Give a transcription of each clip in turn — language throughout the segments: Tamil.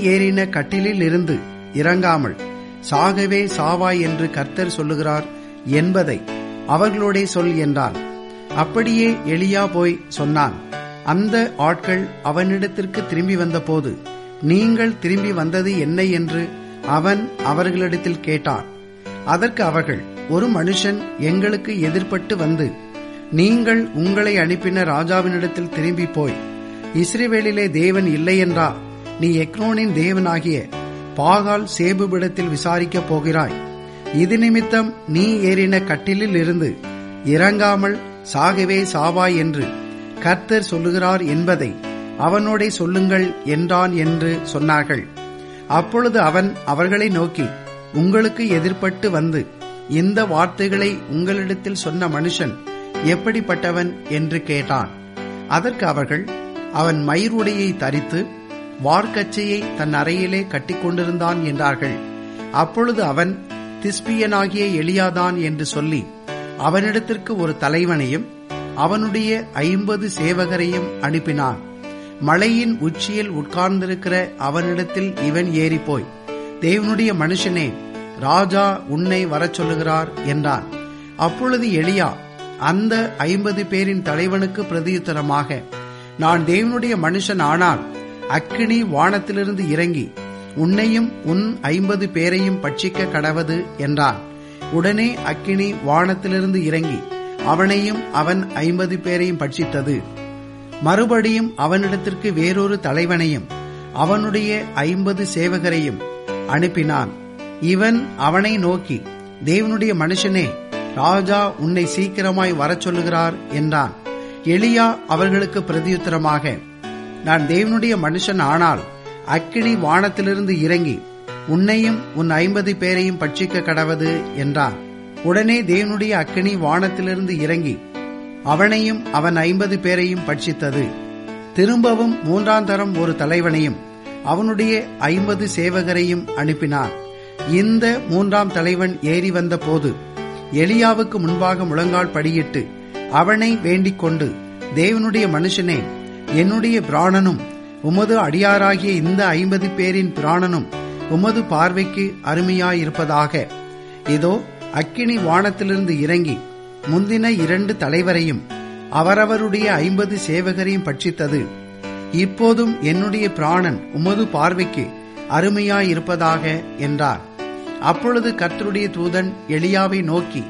ஏறின கட்டிலில் இருந்து இறங்காமல் சாகவே சாவாய் என்று கர்த்தர் சொல்லுகிறார் என்பதை அவர்களோடே சொல் என்றான் அப்படியே எலியா போய் சொன்னான் அந்த ஆட்கள் அவனிடத்திற்கு திரும்பி வந்தபோது நீங்கள் திரும்பி வந்தது என்ன என்று அவன் அவர்களிடத்தில் கேட்டான் அதற்கு அவர்கள் ஒரு மனுஷன் எங்களுக்கு எதிர்ப்பட்டு வந்து நீங்கள் உங்களை அனுப்பின ராஜாவினிடத்தில் திரும்பி போய் இஸ்ரேவேலிலே தேவன் இல்லையென்றா நீ எக்ரோனின் தேவனாகிய பாகால் சேபுபிடத்தில் விசாரிக்கப் போகிறாய் இது நிமித்தம் நீ ஏறின கட்டிலில் இருந்து இறங்காமல் சாகவே சாவாய் என்று கர்த்தர் சொல்லுகிறார் என்பதை அவனோடே சொல்லுங்கள் என்றான் என்று சொன்னார்கள் அப்பொழுது அவன் அவர்களை நோக்கி உங்களுக்கு எதிர்ப்பட்டு வந்து இந்த வார்த்தைகளை உங்களிடத்தில் சொன்ன மனுஷன் எப்படிப்பட்டவன் என்று கேட்டான் அதற்கு அவர்கள் அவன் மயிர் உடையை தரித்து வார்க்கச்சையை தன் அறையிலே கட்டிக்கொண்டிருந்தான் என்றார்கள் அப்பொழுது அவன் திஸ்பியனாகிய எளியாதான் என்று சொல்லி அவனிடத்திற்கு ஒரு தலைவனையும் அவனுடைய ஐம்பது சேவகரையும் அனுப்பினான் மலையின் உச்சியில் உட்கார்ந்திருக்கிற அவனிடத்தில் இவன் ஏறிப்போய் தேவனுடைய மனுஷனே ராஜா உன்னை வரச் சொல்லுகிறார் என்றான் அப்பொழுது எளியா அந்த ஐம்பது பேரின் தலைவனுக்கு பிரதியுத்தரமாக நான் தேவனுடைய மனுஷன் ஆனால் அக்கினி வானத்திலிருந்து இறங்கி உன்னையும் உன் ஐம்பது பேரையும் பட்சிக்க கடவது என்றான் உடனே அக்கினி வானத்திலிருந்து இறங்கி அவனையும் அவன் ஐம்பது பேரையும் பட்சித்தது மறுபடியும் அவனிடத்திற்கு வேறொரு தலைவனையும் அவனுடைய ஐம்பது சேவகரையும் அனுப்பினான் இவன் அவனை நோக்கி தேவனுடைய மனுஷனே ராஜா உன்னை சீக்கிரமாய் வரச் சொல்லுகிறார் என்றான் எளியா அவர்களுக்கு பிரதியுத்தரமாக நான் தேவனுடைய மனுஷன் ஆனால் அக்கினி வானத்திலிருந்து இறங்கி உன்னையும் உன் ஐம்பது பேரையும் பட்சிக்க கடவது என்றான் உடனே தேவனுடைய அக்கினி வானத்திலிருந்து இறங்கி அவனையும் அவன் ஐம்பது பேரையும் பட்சித்தது திரும்பவும் மூன்றாம் தரம் ஒரு தலைவனையும் அவனுடைய ஐம்பது சேவகரையும் அனுப்பினார் இந்த மூன்றாம் தலைவன் ஏறி வந்த போது எலியாவுக்கு முன்பாக முழங்கால் படியிட்டு அவனை வேண்டிக் கொண்டு தேவனுடைய மனுஷனே என்னுடைய பிராணனும் உமது அடியாராகிய இந்த ஐம்பது பேரின் பிராணனும் உமது பார்வைக்கு அருமையாயிருப்பதாக இதோ அக்கினி வானத்திலிருந்து இறங்கி முந்தின இரண்டு தலைவரையும் அவரவருடைய ஐம்பது சேவகரையும் பட்சித்தது இப்போதும் என்னுடைய பிராணன் உமது பார்வைக்கு அருமையாயிருப்பதாக என்றார் அப்பொழுது கர்த்தருடைய தூதன் எளியாவை நோக்கி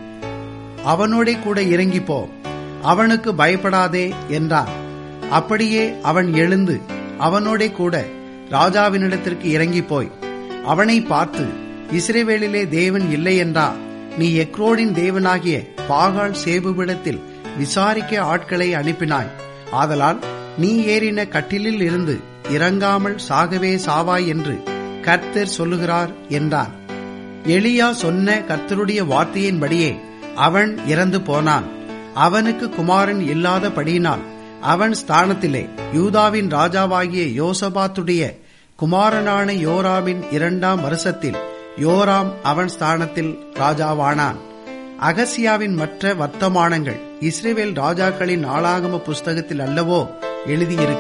அவனோடே கூட இறங்கி போ அவனுக்கு பயப்படாதே என்றான் அப்படியே அவன் எழுந்து அவனோடே கூட ராஜாவினிடத்திற்கு இறங்கி போய் அவனை பார்த்து இஸ்ரேவேலிலே தேவன் இல்லை என்றா நீ எக்ரோடின் தேவனாகிய பாகால் சேபுவிடத்தில் விசாரிக்க ஆட்களை அனுப்பினாய் ஆதலால் நீ ஏறின கட்டிலில் இருந்து இறங்காமல் சாகவே சாவாய் என்று கர்த்தர் சொல்லுகிறார் என்றான் எளியா சொன்ன கர்த்தருடைய வார்த்தையின்படியே அவன் இறந்து போனான் அவனுக்கு குமாரன் இல்லாதபடியினால் அவன் ஸ்தானத்திலே யூதாவின் ராஜாவாகிய யோசபாத்துடைய குமாரனான யோராமின் இரண்டாம் வருஷத்தில் யோராம் அவன் ஸ்தானத்தில் ராஜாவானான் அகசியாவின் மற்ற வர்த்தமானங்கள் இஸ்ரேவேல் ராஜாக்களின் ஆளாகம புஸ்தகத்தில் அல்லவோ எழுதியிருக்க